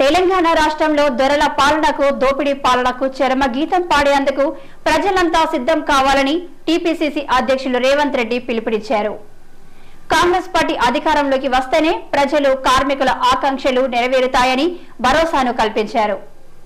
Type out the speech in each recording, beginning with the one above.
తెలంగాణ రాష్ట్రంలో దొరల పాలనకు దోపిడీ పాలనకు చరమ గీతం పాడేందుకు ప్రజలంతా సిద్ధం కావాలని టీపీసీసీ అధ్యక్షులు రేవంత్ రెడ్డి పిలుపునిచ్చారు కాంగ్రెస్ పార్టీ అధికారంలోకి వస్తేనే ప్రజలు కార్మికుల ఆకాంక్షలు నెరవేరుతాయని భరోసాను కల్పించారు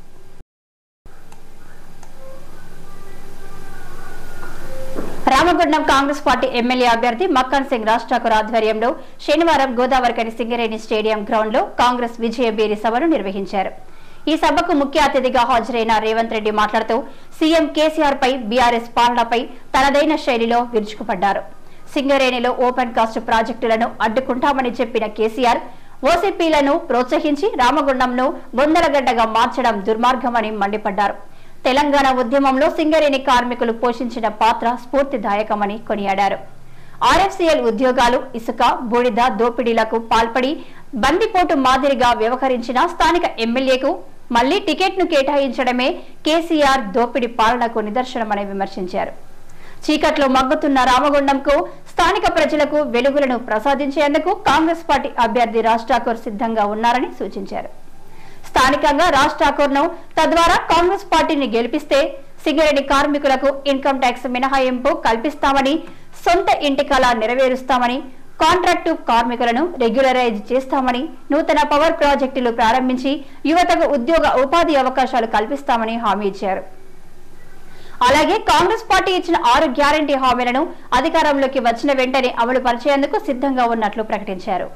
రామగుండం కాంగ్రెస్ పార్టీ ఎమ్మెల్యే అభ్యర్థి మక్కన్ సింగ్ రాజ్ ఠాకూర్ ఆధ్వర్యంలో శనివారం గోదావరికని సింగరేణి స్టేడియం గ్రౌండ్ లో కాంగ్రెస్ విజయ బేరి సభను నిర్వహించారు ఈ సభకు ముఖ్య అతిథిగా హాజరైన రేవంత్ రెడ్డి మాట్లాడుతూ సీఎం కేసీఆర్ పై బీఆర్ఎస్ పాలనపై తనదైన శైలిలో విరుచుకుపడ్డారు సింగరేణిలో ఓపెన్ కాస్ట్ ప్రాజెక్టులను అడ్డుకుంటామని చెప్పిన కేసీఆర్ ఓసీపీలను ప్రోత్సహించి రామగుండంను బొందలగడ్డగా మార్చడం దుర్మార్గమని మండిపడ్డారు తెలంగాణ ఉద్యమంలో సింగరేణి కార్మికులు పోషించిన పాత్ర స్ఫూర్తిదాయకమని కొనియాడారు ఆర్ఎఫ్సీఎల్ ఉద్యోగాలు ఇసుక బూడిద దోపిడీలకు పాల్పడి బందిపోటు మాదిరిగా వ్యవహరించిన స్థానిక ఎమ్మెల్యేకు మళ్లీ టికెట్ను కేటాయించడమే కేసీఆర్ దోపిడీ పాలనకు నిదర్శనమని విమర్శించారు చీకట్లో మగ్గుతున్న రామగుండంకు స్థానిక ప్రజలకు వెలుగులను ప్రసాదించేందుకు కాంగ్రెస్ పార్టీ అభ్యర్థి రాజ్ ఠాకూర్ సిద్ధంగా ఉన్నారని సూచించారు స్థానికంగా రాజ్ ఠాకూర్ ను తద్వారా కాంగ్రెస్ పార్టీని గెలిపిస్తే సింగరేణి కార్మికులకు ఇన్కమ్ ట్యాక్స్ మినహాయింపు కల్పిస్తామని సొంత ఇంటి కళ నెరవేరుస్తామని కాంట్రాక్టు కార్మికులను రెగ్యులరైజ్ చేస్తామని నూతన పవర్ ప్రాజెక్టులు ప్రారంభించి యువతకు ఉద్యోగ ఉపాధి అవకాశాలు కల్పిస్తామని హామీ ఇచ్చారు అలాగే కాంగ్రెస్ పార్టీ ఇచ్చిన ఆరు గ్యారంటీ హామీలను అధికారంలోకి వచ్చిన వెంటనే అమలు పరిచేందుకు సిద్ధంగా ఉన్నట్లు ప్రకటించారు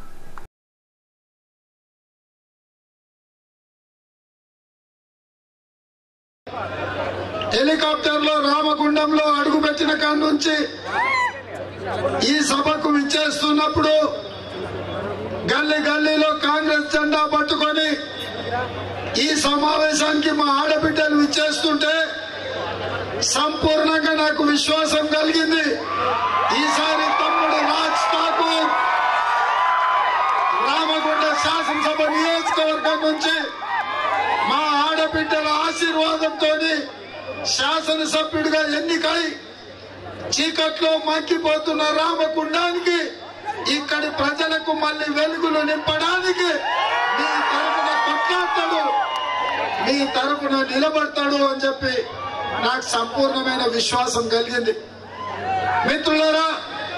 హెలికాప్టర్ లో రామగుండంలో అడుగుపెట్టిన కాడి నుంచి ఈ సభకు విచ్చేస్తున్నప్పుడు గల్లీ గల్లీలో కాంగ్రెస్ జెండా పట్టుకొని ఈ సమావేశానికి మా ఆడబిడ్డలు విచ్చేస్తుంటే సంపూర్ణంగా నాకు విశ్వాసం కలిగింది ఈసారి తమ్ముడు రాజ్ ఠాకూర్ రామగుండ శాసనసభ నియోజకవర్గం నుంచి మా ఆడబిడ్డల ఆశీర్వాదంతో శాసనసభ్యుడిగా ఎన్నికై చీకట్లో మక్కిపోతున్న రామకుండానికి ఇక్కడి ప్రజలకు మళ్ళీ వెలుగులు నింపడానికి మీ తరఫున కొట్లాడతాడు మీ తరఫున నిలబడతాడు అని చెప్పి నాకు సంపూర్ణమైన విశ్వాసం కలిగింది మిత్రులారా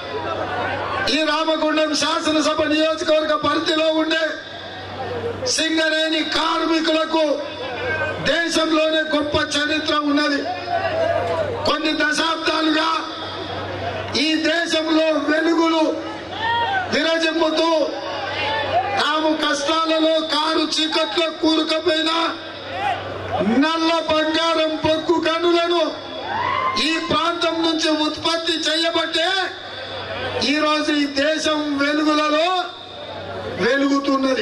ఈ రామగుండం శాసనసభ నియోజకవర్గ పరిధిలో ఉండే సింగరేణి కార్మికులకు దేశంలోనే గొప్ప చరిత్ర ఉన్నది కొన్ని దశాబ్దాలుగా ఈ దేశంలో వెలుగులు విరజిమ్ముతూ తాము కష్టాలలో కారు చీకట్లో కూరుకపోయిన నల్ల బంగారం బొగ్గు గనులను ఈ ప్రాంతం నుంచి ఉత్పత్తి చేయబట్టే ఈరోజు ఈ దేశం వెలుగులలో వెలుగుతున్నది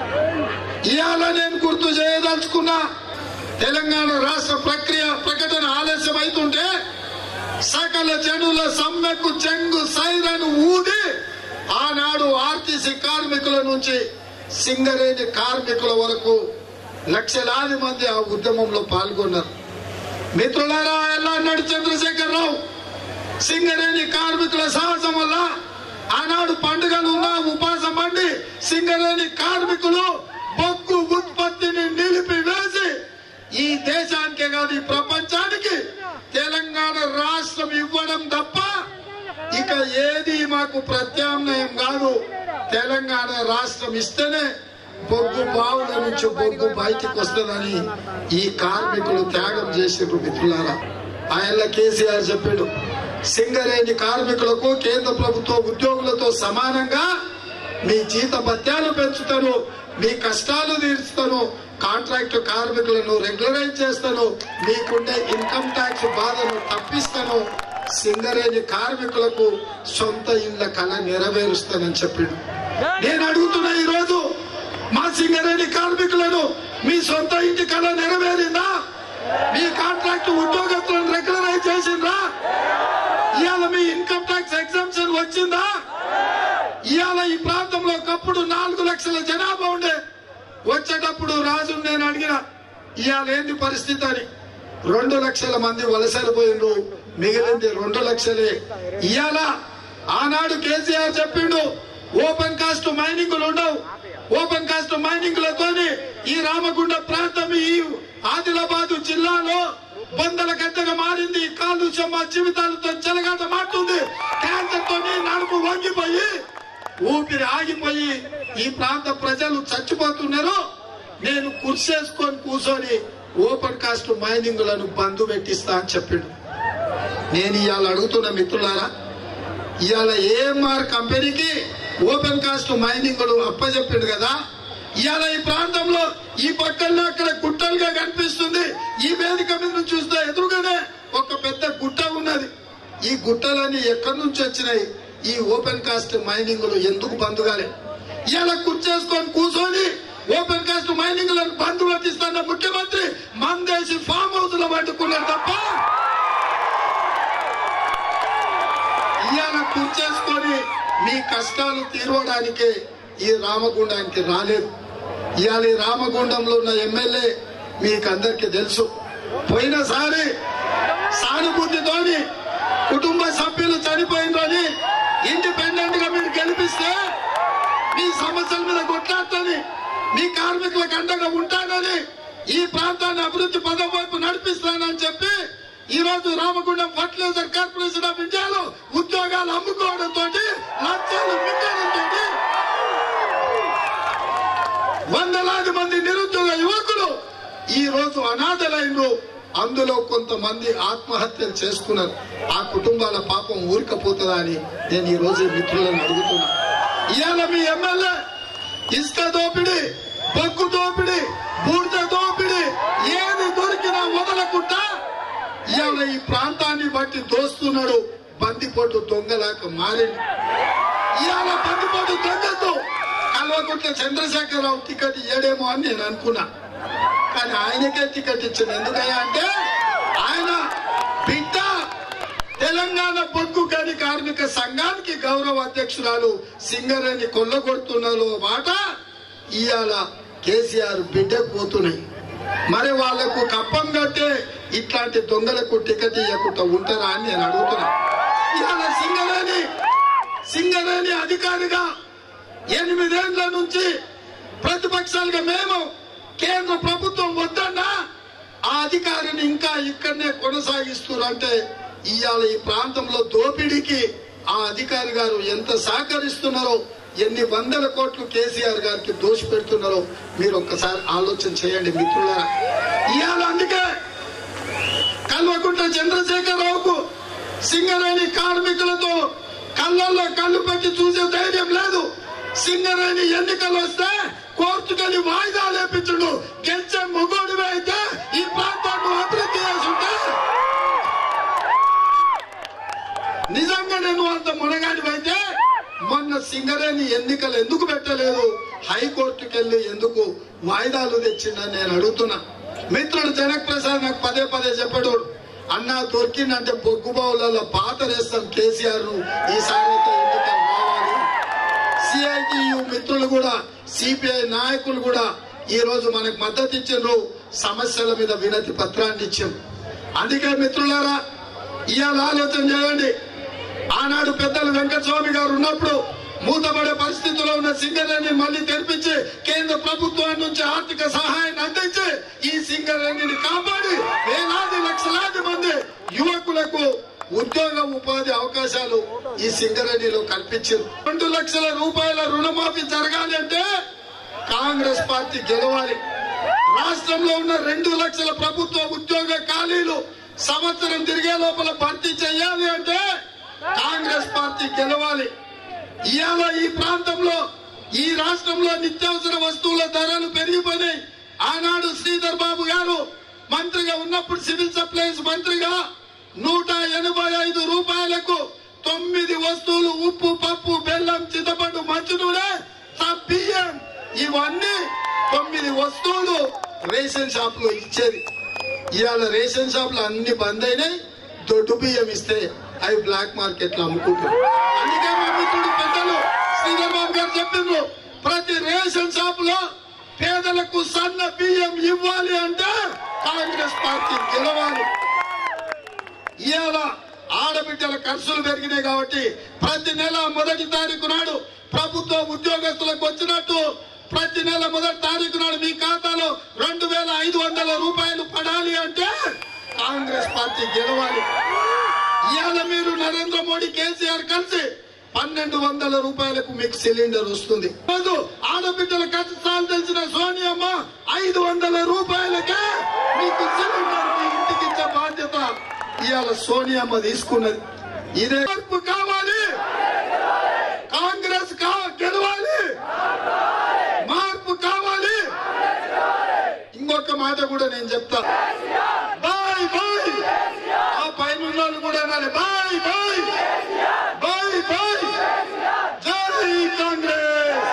ఇవాళ నేను గుర్తు చేయదలుచుకున్నా తెలంగాణ రాష్ట్ర ప్రక్రియ ప్రకటన ఆలస్యం అవుతుంటే సకల జనుల సమ్మెకు చెంగు సైరను ఊది ఆనాడు ఆర్టీసీ కార్మికుల నుంచి సింగరేణి కార్మికుల వరకు లక్షలాది మంది ఆ ఉద్యమంలో పాల్గొన్నారు మిత్రులారా ఎలా అన్నాడు చంద్రశేఖర్ రావు సింగరేణి కార్మికుల సాహసం వల్ల ఆనాడు పండుగలు ఉన్న ఉపాసం పండి సింగరేణి కార్మికులు బొగ్గు ఉత్పత్తిని నిలిపివేసి ఈ దేశానికే కాదు ఈ ప్రపంచానికి తెలంగాణ రాష్ట్రం ఇవ్వడం తప్ప ఇక ఏది మాకు ప్రత్యామ్నాయం కాదు తెలంగాణ రాష్ట్రం ఇస్తేనే బొగ్గు బావుల నుంచి బొగ్గు బయటికి వస్తుందని ఈ కార్మికులు త్యాగం చేసిండ్రు మిత్రులారా ఆయన కేసీఆర్ చెప్పాడు సింగరేణి కార్మికులకు కేంద్ర ప్రభుత్వ ఉద్యోగులతో సమానంగా మీ జీత భత్యాలు పెంచుతాను మీ కష్టాలు తీర్చుతాను కాంట్రాక్ట్ కార్మికులను రెగ్యులరైజ్ చేస్తాను మీకుండే ఇన్కమ్ ట్యాక్స్ బాధను తప్పిస్తాను సింగరేణి కార్మికులకు సొంత ఇళ్ల కళ నెరవేరుస్తానని చెప్పాడు నేను అడుగుతున్నా ఈ రోజు మా సింగరేణి కార్మికులను మీ సొంత ఇంటి కళ నెరవేరిందా మీ కాంట్రాక్ట్ ఉద్యోగస్తులను రెగ్యులరైజ్ చేసిందా ఇవాళ మీ ఇన్కమ్ ట్యాక్స్ ఎగ్జామ్షన్ వచ్చిందా ఇవాళ ఈ ప్రాంతంలో ఒకప్పుడు నాలుగు లక్షల జనాభా ఉండే వచ్చేటప్పుడు రాజు నేను అడిగిన ఇవాళ ఏంది పరిస్థితి అని రెండు లక్షల మంది వలసలు పోయిండ్రు మిగిలింది రెండు లక్షలే ఇవాళ ఆనాడు కేసీఆర్ చెప్పిండు ఓపెన్ కాస్ట్ మైనింగ్లు ఉండవు ఓపెన్ కాస్ట్ మైనింగ్లతోని ఈ ఆదిలాబాద్ జిల్లాలో బొందల గద్దెగా మారింది కాలుష్యం మా జీవితాలతో చెలగాట మారుతుంది క్యాన్సర్ తోని నడుపు వంగిపోయి ఊపిరి ఆగిపోయి ఈ ప్రాంత ప్రజలు చచ్చిపోతున్నారు నేను కుర్చేసుకొని కూర్చొని ఓపెన్ కాస్ట్ మైనింగ్లను బంధు పెట్టిస్తా అని చెప్పిండు నేను ఇవాళ అడుగుతున్న మిత్రులారా ఇవాళ ఏఎంఆర్ కంపెనీకి ఓపెన్ కాస్ట్ మైనింగ్ అప్పచెప్పిండు కదా ఇవాళ ఈ ప్రాంతంలో ఈ పక్కన అక్కడ గుట్టలుగా కనిపిస్తుంది ఈ వేదిక మీద నుంచి చూస్తే ఎదురుగానే ఒక పెద్ద గుట్ట ఉన్నది ఈ గుట్టలన్నీ ఎక్కడి నుంచి వచ్చినాయి ఈ ఓపెన్ కాస్ట్ మైనింగ్లు ఎందుకు బంద్ కాలే ఇవాళ కూర్చేసుకొని కూర్చొని ఓపెన్ కాస్ట్ మైనింగ్లను బంద్ పట్టిస్తున్న ముఖ్యమంత్రి మందేసి ఫామ్ హౌస్ లో పట్టుకున్నారు తప్ప ఇవాళ కూర్చేసుకొని మీ కష్టాలు తీరవడానికి ఈ రామగుండానికి రాలేదు ఇవాళ ఈ రామగుండంలో ఉన్న ఎమ్మెల్యే మీకు అందరికీ తెలుసు పోయినసారి సానుభూతితోని కుటుంబ సభ్యులు చనిపోయిందని ఇండిపెండెంట్ గా మీరు గెలిపిస్తే మీ సమస్యల మీద కొట్లాడతాని మీ కార్మికులకు అండగా ఉంటానని ఈ ప్రాంతాన్ని అభివృద్ధి పదం వైపు నడిపిస్తానని చెప్పి ఈ రోజు రామగుండం ఫర్టిలైజర్ కార్పొరేషన్ ఆఫ్ ఇండియాలో ఉద్యోగాలు అమ్ముకోవడంతో లక్షలు మింగడంతో వందలాది మంది నిరుద్యోగ యువకులు ఈ రోజు అనాథలైనరు అందులో కొంతమంది ఆత్మహత్యలు చేసుకున్నారు ఆ కుటుంబాల పాపం ఊరికపోతుందా అని నేను ఈ రోజు మిత్రులను అడుగుతున్నా ఇవాళ మీ ఎమ్మెల్యే ఇసుక దోపిడి బొగ్గు దోపిడి బూడిద దోపిడి ఏది దొరికినా వదలకుండా ఇవాళ ఈ ప్రాంతాన్ని బట్టి దోస్తున్నాడు బందిపోటు దొంగలాక మారింది ఇవాళ బందిపోటు దొంగతో కల్వకుంట్ల చంద్రశేఖరరావు టికెట్ ఇయ్యడేమో అని నేను అనుకున్నా కానీ ఆయనకే టికెట్ ఇచ్చింది ఎందుకయ్యా అంటే ఆయన బిడ్డ తెలంగాణ బొగ్గు గని కార్మిక సంఘానికి గౌరవ అధ్యక్షురాలు సింగరేణి కొల్లగొడుతున్నారు మాట ఇవాళ కేసీఆర్ బిడ్డకు పోతున్నాయి మరి వాళ్లకు కప్పం కట్టే ఇట్లాంటి దొంగలకు టికెట్ ఇవ్వకుండా ఉంటారా అని నేను అడుగుతున్నా ఇవాళ సింగరేణి సింగరేణి అధికారిగా ఎనిమిదేళ్ల నుంచి ప్రతిపక్షాలుగా మేము కేంద్ర ప్రభుత్వం వద్దన్నా ఆ అధికారిని ఇంకా ఇక్కడనే కొనసాగిస్తున్నారు అంటే ఇవాళ ఈ ప్రాంతంలో దోపిడీకి ఆ అధికారి గారు ఎంత సహకరిస్తున్నారో ఎన్ని వందల కోట్లు కేసీఆర్ గారికి దోషి పెడుతున్నారో మీరు ఒక్కసారి ఆలోచన చేయండి మిత్రులారా ఇవాళ అందుకే కల్వకుంట్ల చంద్రశేఖరరావుకు సింగరేణి కార్మికులతో కళ్ళల్లో కళ్ళు పెట్టి చూసే ధైర్యం లేదు సింగరేణి ఎన్నికలు వస్తే కోర్టుకెళ్ళి వాయిదా లేపించుడు గెలిచే మొగోడివే అయితే ఈ ప్రాంతాన్ని అభివృద్ధి చేసుంటే నిజంగా నేను అంత మునగాడివైతే మొన్న సింగరేణి ఎన్నికలు ఎందుకు పెట్టలేదు హైకోర్టుకి వెళ్ళి ఎందుకు వాయిదాలు తెచ్చిందని నేను అడుగుతున్నా మిత్రుడు జనక్ ప్రసాద్ నాకు పదే పదే చెప్పాడు అన్నా దొరికిందంటే బొగ్గు బావులలో పాత వేస్తాం కేసీఆర్ ను ఈసారి అయితే ఎన్నికలు రావాలి సిఐటియు మిత్రులు కూడా సిపిఐ నాయకులు కూడా ఈ రోజు మనకు మద్దతు ఇచ్చిండ్రు సమస్యల మీద వినతి పత్రాన్ని ఇచ్చాం అందుకే మిత్రులారా ఇవాళ ఆలోచన చేయండి ఆనాడు పెద్దలు వెంకటస్వామి గారు ఉన్నప్పుడు మూతపడే పరిస్థితిలో ఉన్న సింగరేణి మళ్ళీ తెరిపించి కేంద్ర ప్రభుత్వం నుంచి ఆర్థిక సహాయాన్ని అందించి ఈ సింగరేణిని కాపాడి వేలాది లక్షలాది మంది యువకులకు ఉద్యోగ ఉపాధి అవకాశాలు ఈ సింగరేణిలో కల్పించారు రెండు లక్షల రూపాయల రుణమాఫీ జరగాలి అంటే కాంగ్రెస్ పార్టీ గెలవాలి రాష్ట్రంలో ఉన్న రెండు లక్షల ప్రభుత్వ ఉద్యోగ ఖాళీలు సంవత్సరం తిరిగే లోపల భర్తీ చేయాలి అంటే కాంగ్రెస్ పార్టీ గెలవాలి ఇవాళ ఈ ప్రాంతంలో ఈ రాష్ట్రంలో నిత్యావసర వస్తువుల ధరలు పెరిగిపోయినాయి ఆనాడు శ్రీధర్ బాబు గారు మంత్రిగా ఉన్నప్పుడు సివిల్ సప్లైస్ మంత్రిగా నూట ఎనభై ఐదు రూపాయలకు తొమ్మిది వస్తువులు ఉప్పు పప్పు బెల్లం చింతపండు మంచి నూనె సబ్ బియ్యం ఇవన్నీ తొమ్మిది వస్తువులు రేషన్ షాప్ లో ఇచ్చేది ఇవాళ రేషన్ షాప్ లో అన్ని బంద్ అయినాయి దొడ్డు బియ్యం ఇస్తే అవి బ్లాక్ మార్కెట్ లో అమ్ముకుంటారు అందుకే మా మిత్రుడు పెద్దలు శ్రీధర్ బాబు గారు చెప్పిండ్రు ప్రతి రేషన్ షాప్ లో పేదలకు సన్న బియ్యం ఇవ్వాలి అంటే కాంగ్రెస్ పార్టీ గెలవాలి ఇవాళ ఆడబిడ్డల ఖర్చులు పెరిగినాయి కాబట్టి ప్రతి నెల మొదటి తారీఖు నాడు ప్రభుత్వ ఉద్యోగస్తులకు వచ్చినట్టు ప్రతి నెల మొదటి తారీఖు నాడు మీ ఖాతాలో రెండు వేల ఐదు వందల రూపాయలు పడాలి అంటే కాంగ్రెస్ పార్టీ గెలవాలి ఇవాళ మీరు నరేంద్ర మోడీ కేసీఆర్ కలిసి పన్నెండు వందల రూపాయలకు మీకు సిలిండర్ వస్తుంది రోజు ఆడబిడ్డల కష్టాలు తెలిసిన సోనియమ్మ ఐదు వందల రూపాయలకే మీకు సిలిండర్ మీ ఇంటికి ఇచ్చే బాధ్యత ఇవాళ సోనియమ్మ తీసుకున్నది ఇదే మార్పు కావాలి కాంగ్రెస్ కా గెలవాలి మార్పు కావాలి ఇంకొక మాట కూడా నేను చెప్తా బాయ్ బాయ్ ఆ పైన ఉన్న వాళ్ళు కూడా అనాలి బాయ్ బాయ్ బాయ్ బాయ్ జై Congress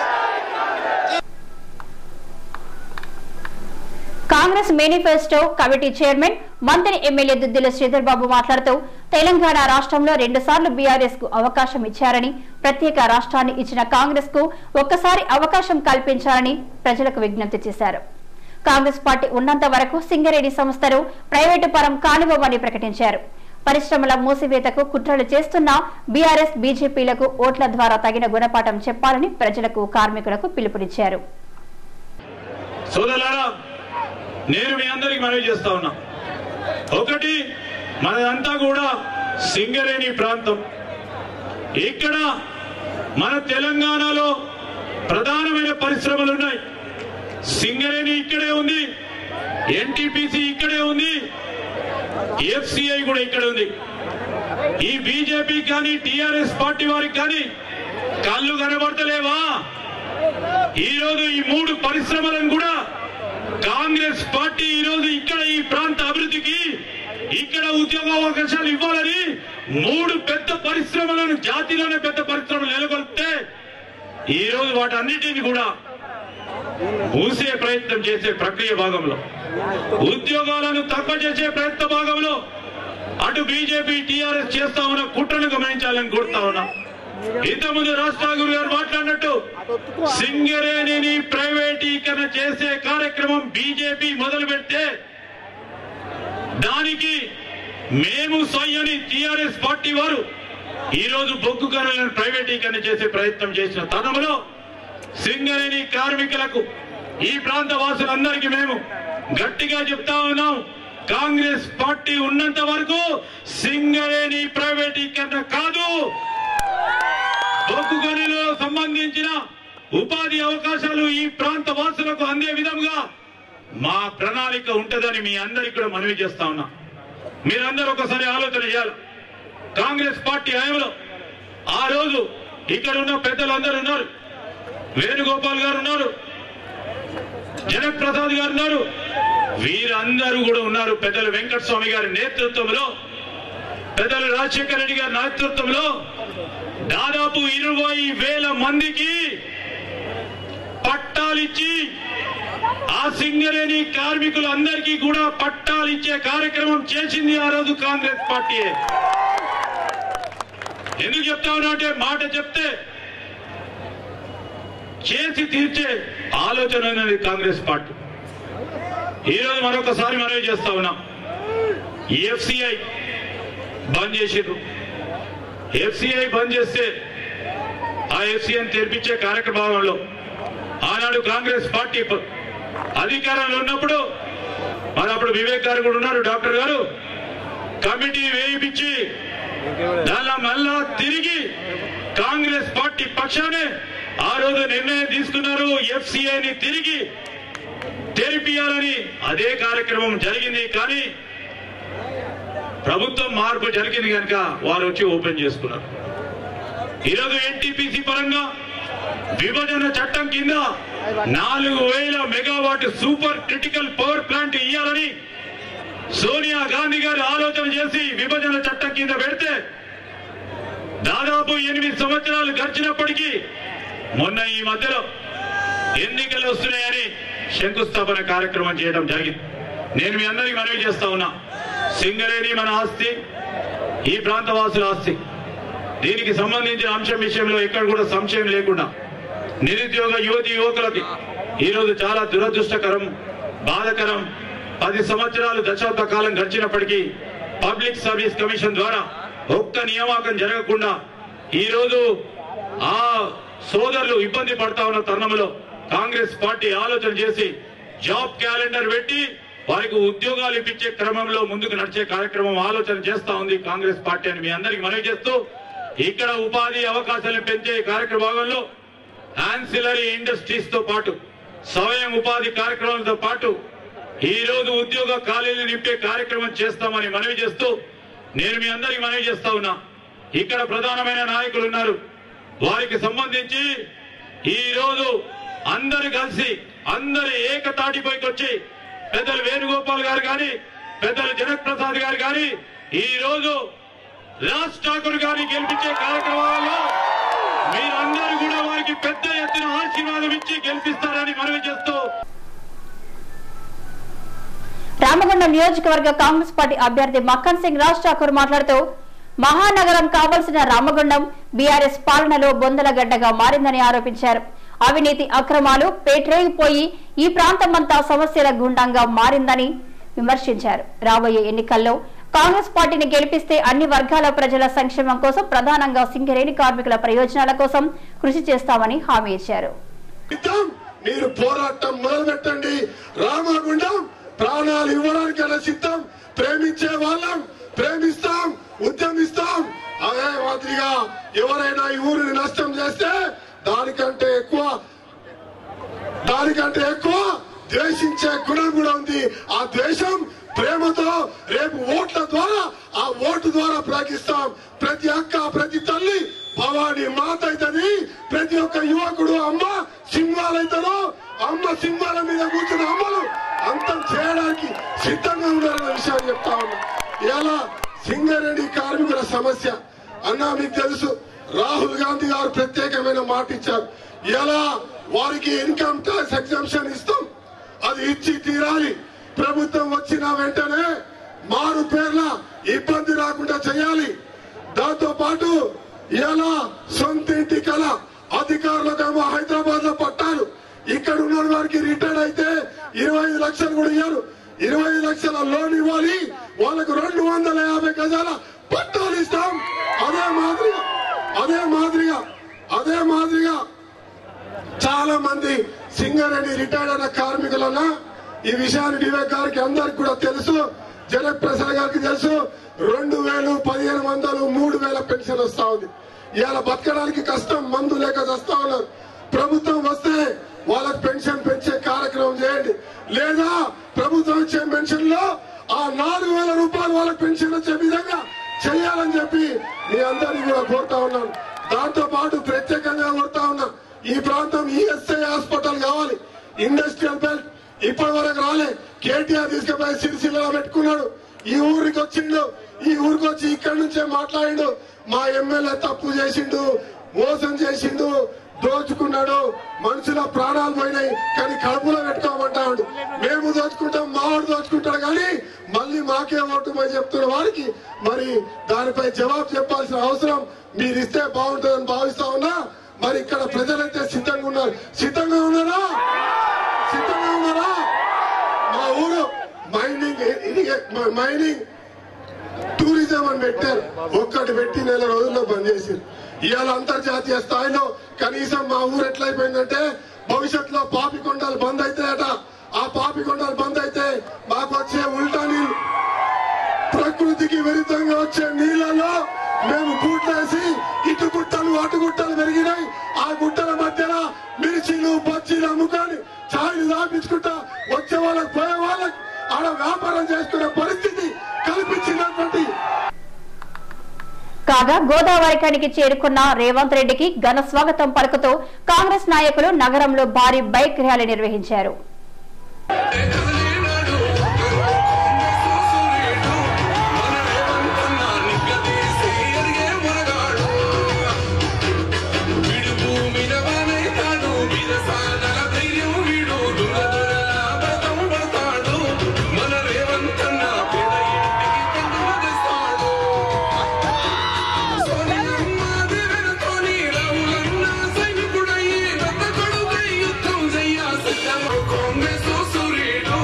Congress manifesto committee chairman మంత్రి ఎమ్మెల్యే దుద్దిల శ్రీధర్ బాబు మాట్లాడుతూ తెలంగాణ రాష్ట్రంలో రెండు సార్లు బీఆర్ఎస్ కు అవకాశం ఇచ్చారని ప్రత్యేక రాష్ట్రాన్ని ఇచ్చిన కాంగ్రెస్ కు ఒక్కసారి అవకాశం కల్పించాలని ప్రజలకు విజ్ఞప్తి చేశారు కాంగ్రెస్ పార్టీ ఉన్నంత వరకు సింగరేణి సంస్థను ప్రైవేటు పరం కానివ్వమని ప్రకటించారు పరిశ్రమల మూసివేతకు కుట్రలు చేస్తున్న బీఆర్ఎస్ బీజేపీలకు ఓట్ల ద్వారా తగిన గుణపాఠం చెప్పాలని ప్రజలకు కార్మికులకు పిలుపునిచ్చారు సోదరులారా నేను మీ అందరికి మనవి చేస్తా ఉన్నా ఒకటి మనదంతా కూడా సింగరేణి ప్రాంతం ఇక్కడ మన తెలంగాణలో ప్రధానమైన పరిశ్రమలు ఉన్నాయి సింగరేణి ఇక్కడే ఉంది ఎన్టీపీసీ ఇక్కడే ఉంది ఎఫ్సిఐ కూడా ఇక్కడ ఉంది ఈ బీజేపీ కానీ టిఆర్ఎస్ పార్టీ వారికి కానీ కళ్ళు కనబడతలేవా ఈ రోజు ఈ మూడు పరిశ్రమలను కూడా కాంగ్రెస్ పార్టీ ఈ రోజు ఇక్కడ ఈ ప్రాంత అభివృద్ధికి ఇక్కడ ఉద్యోగ అవకాశాలు ఇవ్వాలని మూడు పెద్ద పరిశ్రమలను జాతిలోనే పెద్ద పరిశ్రమలు నెలకొల్పితే ఈ రోజు వాటన్నిటిని కూడా మూసే ప్రయత్నం చేసే ప్రక్రియ భాగంలో ఉద్యోగాలను తక్కువ చేసే ప్రయత్న భాగంలో అటు బీజేపీ టీఆర్ఎస్ చేస్తా ఉన్న కుట్రను గమనించాలని కోరుతా ఉన్నా ఇంతకుముందు రాష్ట్రాగురు గారు మాట్లాడినట్టు సింగరేణిని ప్రైవేటీకరణ చేసే కార్యక్రమం బీజేపీ మొదలు పెడితే దానికి మేము సొయ్యని టిఆర్ఎస్ పార్టీ వారు ఈ రోజు బొగ్గు గనులను ప్రైవేటీకరణ చేసే ప్రయత్నం చేసిన తరుణంలో సింగరేణి కార్మికులకు ఈ ప్రాంత వాసులందరికీ మేము గట్టిగా చెప్తా ఉన్నాం కాంగ్రెస్ పార్టీ ఉన్నంత వరకు సింగరేణి ప్రైవేటీకరణ కాదు బొగ్గు గనులు సంబంధించిన ఉపాధి అవకాశాలు ఈ ప్రాంత వాసులకు అందే విధంగా మా ప్రణాళిక ఉంటదని మీ అందరికి కూడా మనవి చేస్తా ఉన్నా మీరందరూ ఒకసారి ఆలోచన చేయాలి కాంగ్రెస్ పార్టీ హయాంలో ఆ రోజు ఇక్కడ ఉన్న పెద్దలందరూ ఉన్నారు వేణుగోపాల్ గారు ఉన్నారు జనక్ ప్రసాద్ గారు ఉన్నారు వీరందరూ కూడా ఉన్నారు పెద్దలు వెంకట స్వామి గారి నేతృత్వంలో పెద్దలు రాజశేఖర రెడ్డి గారి నేతృత్వంలో దాదాపు ఇరవై వేల మందికి పట్టాలిచ్చి ఆ సింగరేణి కార్మికులందరికీ కూడా పట్టాలు ఇచ్చే కార్యక్రమం చేసింది ఆ రోజు కాంగ్రెస్ పార్టీ ఎందుకు చెప్తా ఉన్నా అంటే మాట చెప్తే చేసి తీర్చే ఆలోచన ఉన్నది కాంగ్రెస్ పార్టీ ఈ రోజు మరొకసారి మనవి చేస్తా ఉన్నాం ఎఫ్సిఐ బంద్ చేసిర్రు ఎఫ్సిఐ బంద్ చేస్తే ఆ ఎఫ్సిఐని తెరిపించే కార్యక్రమంలో ఆనాడు కాంగ్రెస్ పార్టీ ప- అధికారంలో ఉన్నప్పుడు మరి అప్పుడు వివేక్ గారు కూడా ఉన్నారు డాక్టర్ గారు కమిటీ వేయించి దానిలో మళ్ళా తిరిగి కాంగ్రెస్ పార్టీ పక్షానే ఆ రోజు నిర్ణయం తీసుకున్నారు ఎఫ్సిఐని తిరిగి తెరిపియాలని అదే కార్యక్రమం జరిగింది కానీ ప్రభుత్వం మార్పు జరిగింది కనుక వారు వచ్చి ఓపెన్ చేసుకున్నారు ఈరోజు ఎన్టీపీసీ పరంగా విభజన చట్టం కింద నాలుగు వేల megawatt super critical power plant ఇయ్యాలని సోనియా గాంధీ గారు ఆలోచన చేసి విభజన చట్టం కింద పెడితే దాదాపు ఎనిమిది సంవత్సరాలు గడిచినప్పటికీ మొన్న ఈ మధ్యలో ఎన్నికలు వస్తున్నాయని శంకుస్థాపన కార్యక్రమం చేయడం జరిగింది నేను మీ అందరికీ మనవి చేస్తా ఉన్నా సింగరేణి మన ఆస్తి ఈ ప్రాంత వాసుల ఆస్తి దీనికి సంబంధించిన అంశం విషయంలో ఎక్కడ కూడా సంశయం లేకుండా నిరుద్యోగ యువతి యువకులకి ఈరోజు చాలా దురదృష్టకరం బాధకరం పది సంవత్సరాలు దశాబ్ద కాలం గడిచినప్పటికీ పబ్లిక్ సర్వీస్ కమిషన్ ద్వారా ఒక్క నియామకం జరగకుండా ఈరోజు ఆ సోదరులు ఇబ్బంది పడతా ఉన్న తరుణంలో కాంగ్రెస్ పార్టీ ఆలోచన చేసి జాబ్ క్యాలెండర్ పెట్టి వారికి ఉద్యోగాలు ఇప్పించే క్రమంలో ముందుకు నడిచే కార్యక్రమం ఆలోచన చేస్తా ఉంది కాంగ్రెస్ పార్టీ అని మీ అందరికి మనవి చేస్తూ ఇక్కడ ఉపాధి అవకాశాలను పెంచే కార్యక్రమ భాగంలో ఆన్సిలరీ ఇండస్ట్రీస్ తో పాటు స్వయం ఉపాధి కార్యక్రమాలతో పాటు ఈ రోజు ఉద్యోగ ఖాళీలు నింపే కార్యక్రమం చేస్తామని మనవి చేస్తూ నేను మీ అందరికి మనవి చేస్తా ఉన్నా ఇక్కడ ప్రధానమైన నాయకులు ఉన్నారు వారికి సంబంధించి ఈ రోజు అందరు కలిసి అందరి ఏకతాటిపైకి వచ్చి పెద్దలు వేణుగోపాల్ గారు కానీ పెద్దలు జనక్ ప్రసాద్ గారు కానీ ఈ రోజు రాజ్ ఠాకూర్ గారిని గెలిపించే కార్యక్రమాల్లో మీరందరూ కూడా వారికి పెద్ద ఎత్తున ఆశీర్వాదం ఇచ్చి గెలిపిస్తారని మనవి చేస్తూ రామగుండం నియోజకవర్గ కాంగ్రెస్ పార్టీ అభ్యర్థి మక్కన్ సింగ్ రాజ్ ఠాకూర్ మాట్లాడుతూ మహానగరం కావలసిన రామగుండం బీఆర్ఎస్ పాలనలో బొందలగడ్డగా మారిందని ఆరోపించారు అవినీతి అక్రమాలు పేట్రేగిపోయి ఈ ప్రాంతమంతా సమస్యల గుండంగా మారిందని విమర్శించారు రాబోయే ఎన్నికల్లో కాంగ్రెస్ పార్టీని గెలిపిస్తే అన్ని వర్గాల ప్రజల సంక్షేమం కోసం ప్రధానంగా సింగరేణి కార్మికుల ప్రయోజనాల కోసం కృషి చేస్తామని హామీ ఇచ్చారు సిద్ధం మీరు పోరాటం మొదలు పెట్టండి రామగుండం ప్రాణాలు ఇవ్వడానికైనా సిద్ధం ప్రేమించే వాళ్ళం ప్రేమిస్తాం ఉద్యమిస్తాం అదే మాదిరిగా ఎవరైనా ఈ ఊరిని నష్టం చేస్తే దానికంటే ఎక్కువ దానికంటే ఎక్కువ ద్వేషించే గుణం కూడా ఉంది ఆ ద్వేషం ప్రేమతో రేపు ఓట్ల ద్వారా ఆ ఓటు ద్వారా ప్రకటిస్తాం ప్రతి అక్క ప్రతి తల్లి భవాని మాత అవుతుంది ప్రతి ఒక్క యువకుడు అమ్మ సింహాలు అవుతారు అమ్మ సింహాల మీద కూర్చున్న అమ్మలు అంతం చేయడానికి సిద్ధంగా ఉన్నారన్న విషయాన్ని చెప్తా ఉన్నా ఇలా సింగరేణి కార్మికుల సమస్య అన్నా మీకు తెలుసు రాహుల్ గాంధీ గారు ప్రత్యేకమైన మాట ఇచ్చారు ఎలా వారికి ఇన్కమ్ ట్యాక్స్ ఎగ్జామ్షన్ ఇస్తాం అది ఇచ్చి తీరాలి ప్రభుత్వం వచ్చిన వెంటనే మారు పేర్ల ఇబ్బంది రాకుండా చేయాలి దాంతో పాటు ఎలా సొంత ఇంటి కళ అధికారులకేమో హైదరాబాద్ లో పట్టాలు ఇక్కడ ఉన్న వారికి రిటైర్డ్ అయితే ఇరవై ఐదు లక్షలు కూడా ఇయ్యారు ఇరవై ఐదు లక్షల లోన్ ఇవ్వాలి వాళ్ళకు రెండు వందల యాభై గజాల పట్టాలు ఇస్తాం అదే మాదిరిగా అదే మాదిరిగా అదే మాదిరిగా చాలా మంది సింగరేణి రిటైర్డ్ అయిన కార్మికులన్నా ఈ విషయాన్ని వివేక్ గారికి అందరికి కూడా తెలుసు జనక్ ప్రసాద్ గారికి తెలుసు రెండు వేలు పదిహేను వందలు మూడు వేల పెన్షన్ వస్తా ఉంది ఇవాళ బతకడానికి కష్టం మందు లేక వస్తా ఉన్నారు ప్రభుత్వం వస్తే వాళ్ళకి పెన్షన్ పెంచే కార్యక్రమం చేయండి లేదా ప్రభుత్వం ఇచ్చే పెన్షన్ లో ఆ నాలుగు వేల రూపాయలు వాళ్ళకి పెన్షన్ వచ్చే విధంగా చేయాలని చెప్పి మీ అందరినీ కూడా కోరుతా ఉన్నాను దాంతో పాటు ప్రత్యేకంగా కోరుతా ఉన్నా ఈ ప్రాంతం ఈఎస్ఐ హాస్పిటల్ కావాలి ఇండస్ట్రియల్ బెల్ట్ ఇప్పటి వరకు రాలే కేటీఆర్ తీసుకుపోయి సిరిసిల్లలో పెట్టుకున్నాడు ఈ ఊరికి వచ్చిండు ఈ ఊరికి వచ్చి ఇక్కడి నుంచే మాట్లాడిండు మా ఎమ్మెల్యే తప్పు చేసిండు మోసం చేసిండు దోచుకున్నాడు మనుషుల ప్రాణాలు పోయినాయి కానీ కడుపులో పెట్టుకోమంటాడు మేము దోచుకుంటాం మావాడు దోచుకుంటాడు కానీ మళ్ళీ మాకే ఓటు పోయి చెప్తున్న వారికి మరి దానిపై జవాబు చెప్పాల్సిన అవసరం మీరు ఇస్తే బాగుంటుందని భావిస్తా ఉన్నా మరి ఇక్కడ ప్రజలైతే సిద్ధంగా ఉన్నారు సిద్ధంగా ఉన్నారా సిద్ధంగా ఉన్నారా మా ఊరు మైనింగ్ ఇరిగే- మైనింగ్ టూరిజం అని పెట్టారు ఒక్కటి పెట్టి నెల రోజుల్లో బంద్ చేసారు ఇవాళ అంతర్జాతీయ స్థాయిలో కనీసం మా ఊరు ఎట్లయిపోయిందంటే భవిష్యత్తులో పాపికొండలు బంద్ అవుతాయట ఆ పాపికొండలు బంద్ అయితే మాకు వచ్చే ఉల్టా నీళ్ళు ప్రకృతికి విరుద్ధంగా వచ్చే నీళ్లలో మేము గుట్లేసి ఇటు గుట్టలు అటు గుట్టలు పెరిగినాయి ఆ గుట్టల మధ్యన మిర్చీలు బజ్జీలు అమ్ముకొని ఛాయలు దాపించుకుంటా వచ్చే వాళ్ళకి పోయే వాళ్ళకి ఆడ వ్యాపారం చేసుకునే పరిస్థితి కల్పించినటువంటి కాగా గోదావరికానికి చేరుకున్న రేవంత్ రెడ్డికి ఘన స్వాగతం పలుకుతూ కాంగ్రెస్ నాయకులు నగరంలో భారీ బైక్ ర్యాలీ నిర్వహించారు కదిలినాడు సూర్యుడు మన రేవంతన్న నిగ్గదీసి ఎదిగే మునగాడు వీడు భూమిన వానైతాడు వీర సాగర ధైర్యం వీడు దురదురల వ్రతం పడతాడు మన రేవంతన్న పేద ఇంటికి కందువ తెస్తాడు సోనియమ్మ దివెనతోని రాహులన్న సైనికుడయ్యి రథ కొడుకై యుద్ధం చెయ్య సిద్ధమ కాంగ్రెస్ సూర్యుడు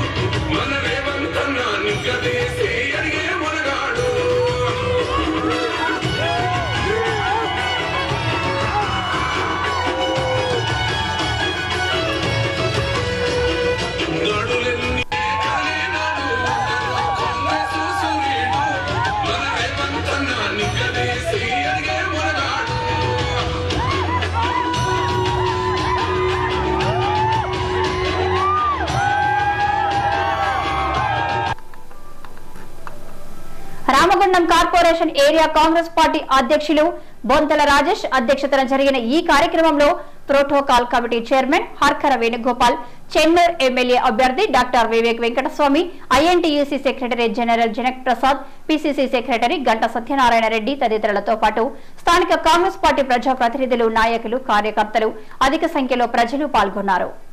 పట్టణం కార్పొరేషన్ ఏరియా కాంగ్రెస్ పార్టీ అధ్యక్షులు బొంతల రాజేష్ అధ్యక్షతన జరిగిన ఈ కార్యక్రమంలో protocol committee chairman Harkara Venugopal Chennur MLA అభ్యర్థి doctor Vivek Venkataswamy INTUC secretary general Janak Prasad PCC secretary Ganta Satyanarayana Reddy తదితరులతో పాటు స్థానిక కాంగ్రెస్ పార్టీ ప్రజాప్రతినిధులు నాయకులు కార్యకర్తలు అధిక సంఖ్యలో ప్రజలు పాల్గొన్నారు